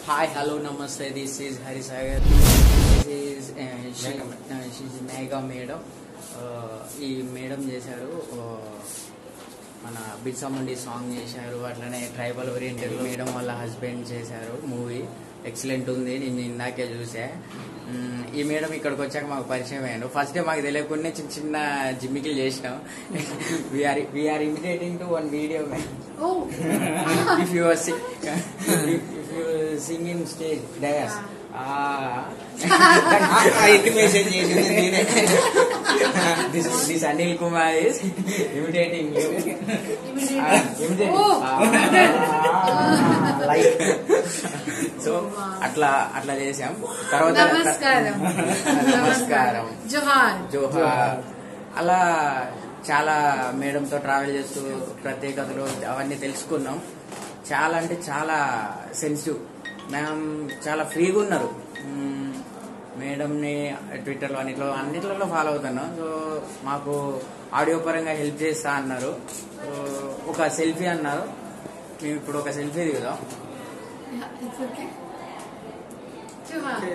Hi, hello, namaste. This is Hari Sagar. This is uh, she, uh, she's Mega madam ఈ madam చేశారు uh, మన Birsa Munda song చేశారు అట్లనే tribal oriented madam వాళ్ళ husband చేశారు movie excellent ఉంది నేను ఇందాకే చూసా మ్, ఈ మేడం ఇక్కడికి వచ్చాక మాకు పరిచయం అయ్యాను ఫస్ట్ డే మాకు తెలియకుండా చిన్న చిన్న జిమ్మికిలు చేసినాం we're we're imitating to one video Oh. if you are sing, if, if you sing in stage dance ah intimation చేసింది నేనే this this Anil Kumar is imitating you Imitate. Ah, imitating Oh. Ah, like so అట్లా అట్లా చేసాం తర్వాత నమస్కారం నమస్కారం జోహార్ జోహార్ అలా చాలా మేడంతో ట్రావెల్ చేస్తూ ప్రత్యేకతలు అవన్నీ తెలుసుకున్నాం చాలా అంటే చాలా సెన్సిటివ్ మేడం చాలా ఫ్రీగా ఉన్నారు మ్మ్, మేడంని ట్విట్టర్లో అన్నిట్లో అన్నిట్లలో ఫాలో అవుతున్నాం సో మాకు ఆడియో పరంగా హెల్ప్ చేస్తా అన్నారు సో ఒక సెల్ఫీ అన్నారు మేము ఇప్పుడు ఒక సెల్ఫీ దిగుదాం ఇట్స్ ఓకే జోహార్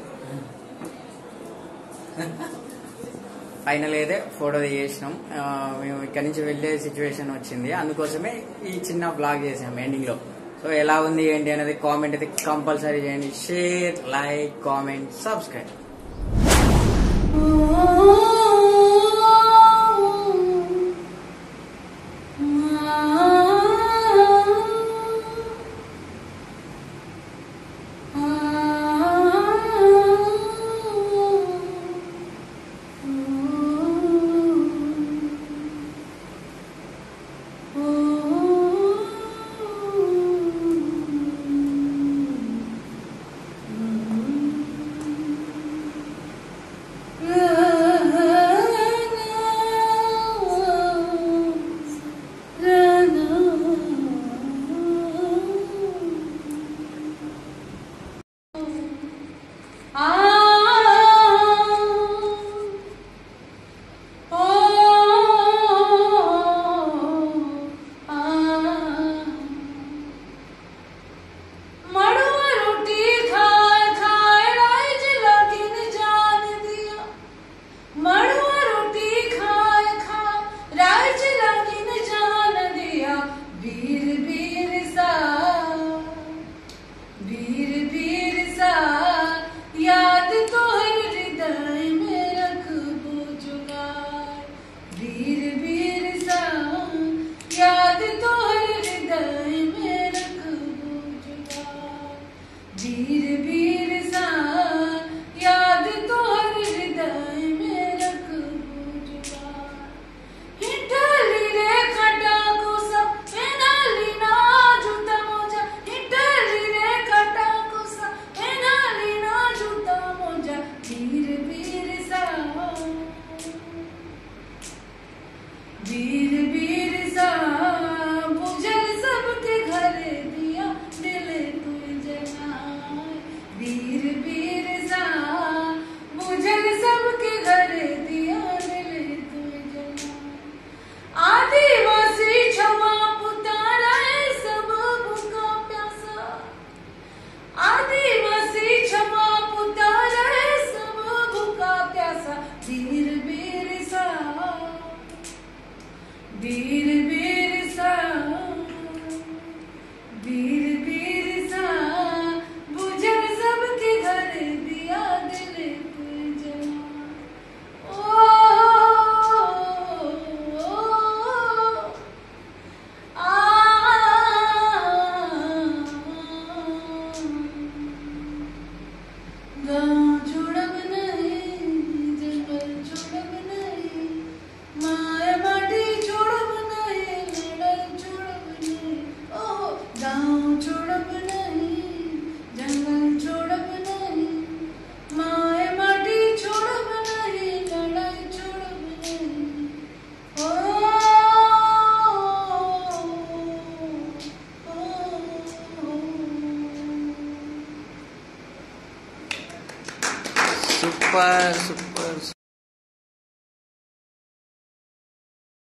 ఫైనల్ అయితే ఫోటో తీసేసినాం ఆ, మేము ఇక్కడి నుంచి వెళ్ళే సిచ్యువేషన్ వచ్చింది అందుకోసమే ఈ చిన్న బ్లాగ్ చేసాం ఎండింగ్ లో సో ఎలా ఉంది ఏంటి అనేది కామెంట్ అయితే కంపల్సరీ చేయండి షేర్ లైక్ కామెంట్ సబ్స్క్రైబ్ मड़ुआ रोटी खाए खाए राइज लगिन जान दिया मड़ुआ रोटी खाए खाए राइज लगिन जान दिया वीर वीर सा वीर वीर सा याद तोहर हृदय में रखबो जुगार वीर वीर सा याद तोहर हृदय में रखबो जुगार वीर वीर सा याद तोहर हृदय में रखबो जुगार हिटली रे खटा कोसा एनाली ना जूता मोजा हिटली रे खटा कोसा एनाली ना जूता मोजा वीर वीर सा वीर वीर सा बुझल सबके घरे दिया दिल तू जलाए वीर वीर सा बुझल सबके घरे दिया दिल तू जलाए आदिवासी क्षमा पुतारा है सब भूखा प्यासा आदिवासी क्षमा पुतारा है सब भूखा प्यासा वीर वीर सा वीर वीर सा वीर वीर सा बुझल सबके घर दिया दिल तू जला ओ, ओ, गाँव छोड़ब नहीं जंगल छोड़ब नहीं माय माटी छोड़ब नहीं लड़ल छोड़ब नहीं ओ गाँव छोड़ब नहीं जंगल छोड़ब नहीं माय माटी छोड़ब नहीं लड़ाई छोड़ब नहीं ओ సూపర్ సూపర్